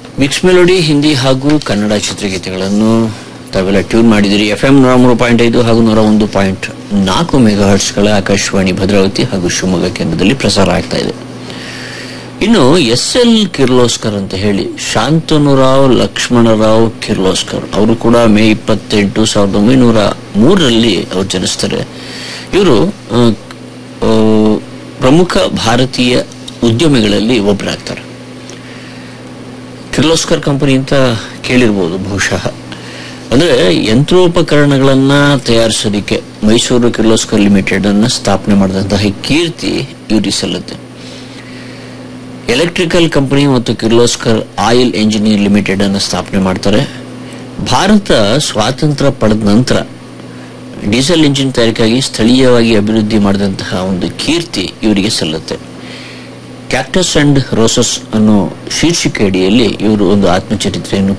mix melody Hindi ಹಾಗೂ ಕನ್ನಡ ಚಿತ್ರಗೀತೆಗಳನ್ನು ತಾವೆಲ್ಲ ಟ್ಯೂನ್ ಮಾಡಿದಿರಿ ಎಫ್ ಎಂ ನೂರ ಮೂರು ಪಾಯಿಂಟ್ ಐದು ಹಾಗೂ ನೂರ ಒಂದು ಪಾಯಿಂಟ್ ನಾಲ್ಕು ಮೆಗಾ ಹರ್ಟ್ಸ್ಗಳ ಆಕಾಶವಾಣಿ ಭದ್ರಾವತಿ ಹಾಗೂ ಶಿವಮೊಗ್ಗ ಕೇಂದ್ರದಲ್ಲಿ ಪ್ರಸಾರ ಆಗ್ತಾ ಇದೆ ಇನ್ನು ಎಸ್ ಎಲ್ ಕಿರ್ಲೋಸ್ಕರ್ ಅಂತ ಹೇಳಿ ಶಾಂತನುರಾವ್ ಲಕ್ಷ್ಮಣರಾವ್ ಕಿರ್ಲೋಸ್ಕರ್ ಅವರು ಕೂಡ ಮೇ ಇಪ್ಪತ್ತೆಂಟು ಸಾವಿರದ ಒಂಬೈನೂರ ಮೂರರಲ್ಲಿ ಅವರು ಜನಿಸ್ತಾರೆ ಇವರು ಪ್ರಮುಖ ಭಾರತೀಯ ಉದ್ಯಮಿಗಳಲ್ಲಿ ಒಬ್ಬರಾಗ್ತಾರೆ ಕಿರ್ಲೋಸ್ಕರ್ ಕಂಪನಿ ಅಂತ ಕೇಳಿರ್ಬೋದು ಬಹುಶಃ ಅಂದ್ರೆ ಯಂತ್ರೋಪಕರಣಗಳನ್ನ ತಯಾರಿಸೋದಕ್ಕೆ ಮೈಸೂರು ಕಿರ್ಲೋಸ್ಕರ್ ಲಿಮಿಟೆಡ್ ಅನ್ನ ಸ್ಥಾಪನೆ ಮಾಡಿದಂತಹ ಕೀರ್ತಿ ಇವರಿಗೆ ಸಲ್ಲುತ್ತೆ ಎಲೆಕ್ಟ್ರಿಕಲ್ ಕಂಪನಿ ಮತ್ತು ಕಿರ್ಲೋಸ್ಕರ್ ಆಯಿಲ್ ಎಂಜಿನಿಯರ್ ಲಿಮಿಟೆಡ್ ಅನ್ನು ಸ್ಥಾಪನೆ ಮಾಡ್ತಾರೆ ಭಾರತ ಸ್ವಾತಂತ್ರ್ಯ ಪಡೆದ ನಂತರ ಡೀಸೆಲ್ ಇಂಜಿನ್ ತಯಾರಿಕೆಗಾಗಿ ಸ್ಥಳೀಯವಾಗಿ ಅಭಿವೃದ್ಧಿ ಮಾಡಿದಂತಹ ಒಂದು ಕೀರ್ತಿ ಇವರಿಗೆ ಸಲ್ಲುತ್ತೆ ಕ್ಯಾಕ್ಟಸ್ ಅಂಡ್ ರೋಸಸ್ ಅನ್ನೋ ಶೀರ್ಷಿಕೆ ಅಡಿಯಲ್ಲಿ ಇವರು ಒಂದು ಆತ್ಮಚರಿತ್ರೆಯನ್ನು